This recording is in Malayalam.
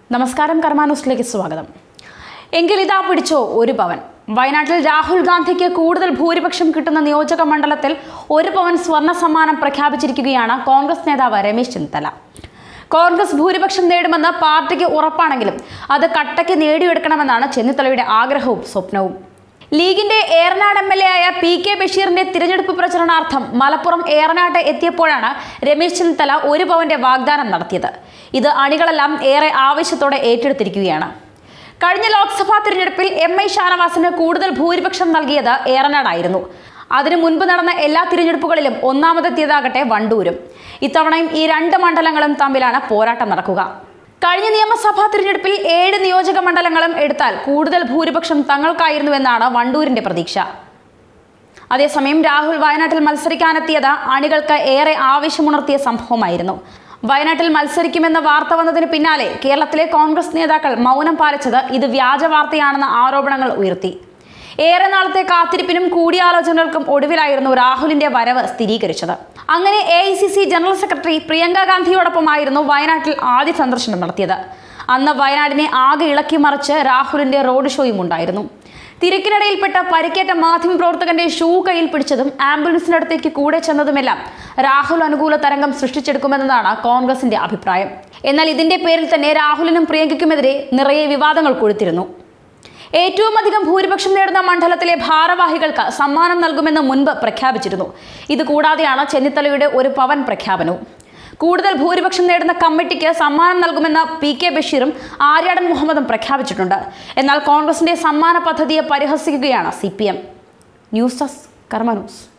നമസ്കാരം കർമാന്യൂസിലേക്ക് സ്വാഗതം എങ്കിൽ ഇതാ പിടിച്ചോ ഒരു പവൻ വയനാട്ടിൽ രാഹുൽ ഗാന്ധിക്ക് കൂടുതൽ ഭൂരിപക്ഷം കിട്ടുന്ന നിയോജക മണ്ഡലത്തിൽ ഒരു പവൻ സ്വർണ്ണ സമ്മാനം പ്രഖ്യാപിച്ചിരിക്കുകയാണ് കോൺഗ്രസ് നേതാവ് രമേശ് ചെന്നിത്തല കോൺഗ്രസ് ഭൂരിപക്ഷം നേടുമെന്ന് പാർട്ടിക്ക് ഉറപ്പാണെങ്കിലും അത് കട്ടയ്ക്ക് നേടിയെടുക്കണമെന്നാണ് ചെന്നിത്തലയുടെ ആഗ്രഹവും സ്വപ്നവും ലീഗിന്റെ ഏറനാട് എം എൽ എ ആയ പി കെ ബഷീറിന്റെ തിരഞ്ഞെടുപ്പ് പ്രചരണാർത്ഥം മലപ്പുറം ഏറനാട്ട് എത്തിയപ്പോഴാണ് രമേശ് ചെന്നിത്തല ഒരു പവന്റെ വാഗ്ദാനം നടത്തിയത് ഇത് അണികളെല്ലാം ഏറെ ആവശ്യത്തോടെ ഏറ്റെടുത്തിരിക്കുകയാണ് കഴിഞ്ഞ ലോക്സഭാ തിരഞ്ഞെടുപ്പിൽ എം ഐ ഷാനവാസിന് കൂടുതൽ ഭൂരിപക്ഷം നൽകിയത് ഏറനാടായിരുന്നു അതിനു മുൻപ് നടന്ന എല്ലാ തിരഞ്ഞെടുപ്പുകളിലും ഒന്നാമതെത്തിയതാകട്ടെ വണ്ടൂരും ഇത്തവണയും ഈ രണ്ട് മണ്ഡലങ്ങളും തമ്മിലാണ് പോരാട്ടം നടക്കുക കഴിഞ്ഞ നിയമസഭാ തിരഞ്ഞെടുപ്പിൽ ഏഴ് നിയോജക മണ്ഡലങ്ങളും എടുത്താൽ കൂടുതൽ ഭൂരിപക്ഷം തങ്ങൾക്കായിരുന്നുവെന്നാണ് വണ്ടൂരിന്റെ പ്രതീക്ഷ അതേസമയം രാഹുൽ വയനാട്ടിൽ മത്സരിക്കാനെത്തിയത് അണികൾക്ക് ഏറെ ആവശ്യമുണർത്തിയ സംഭവമായിരുന്നു വയനാട്ടിൽ മത്സരിക്കുമെന്ന വാർത്ത വന്നതിന് പിന്നാലെ കേരളത്തിലെ കോൺഗ്രസ് നേതാക്കൾ മൗനം പാലിച്ചത് ഇത് വ്യാജ വാർത്തയാണെന്ന ആരോപണങ്ങൾ ഉയർത്തി ഏറെ നാളത്തെ കാത്തിരിപ്പിനും കൂടിയാലോചനകൾക്കും ഒടുവിലായിരുന്നു രാഹുലിന്റെ വരവ് സ്ഥിരീകരിച്ചത് അങ്ങനെ എ ജനറൽ സെക്രട്ടറി പ്രിയങ്ക ഗാന്ധിയോടൊപ്പമായിരുന്നു വയനാട്ടിൽ ആദ്യ സന്ദർശനം നടത്തിയത് അന്ന് വയനാടിനെ ആകെ ഇളക്കി മറിച്ച് രാഹുലിന്റെ റോഡ് ഷോയും ഉണ്ടായിരുന്നു തിരക്കിനിടയിൽപ്പെട്ട പരിക്കേറ്റ മാധ്യമപ്രവർത്തകന്റെ ഷൂ കയ്യിൽ പിടിച്ചതും ആംബുലൻസിനടുത്തേക്ക് കൂടെ ചെന്നതുമെല്ലാം രാഹുൽ അനുകൂല തരംഗം സൃഷ്ടിച്ചെടുക്കുമെന്നതാണ് കോൺഗ്രസിന്റെ അഭിപ്രായം എന്നാൽ ഇതിന്റെ പേരിൽ തന്നെ രാഹുലിനും പ്രിയങ്കയ്ക്കുമെതിരെ നിറയെ വിവാദങ്ങൾ കൊഴുത്തിരുന്നു ഏറ്റവും അധികം ഭൂരിപക്ഷം നേടുന്ന മണ്ഡലത്തിലെ ഭാരവാഹികൾക്ക് സമ്മാനം നൽകുമെന്ന് മുൻപ് പ്രഖ്യാപിച്ചിരുന്നു ഇത് കൂടാതെയാണ് ചെന്നിത്തലയുടെ ഒരു പവൻ പ്രഖ്യാപനവും കൂടുതൽ ഭൂരിപക്ഷം നേടുന്ന കമ്മിറ്റിക്ക് സമ്മാനം നൽകുമെന്ന പി കെ ബഷീറും ആര്യാടൻ മുഹമ്മദും പ്രഖ്യാപിച്ചിട്ടുണ്ട് എന്നാൽ കോൺഗ്രസിന്റെ സമ്മാന പദ്ധതിയെ പരിഹസിക്കുകയാണ് C P M news desk Karma news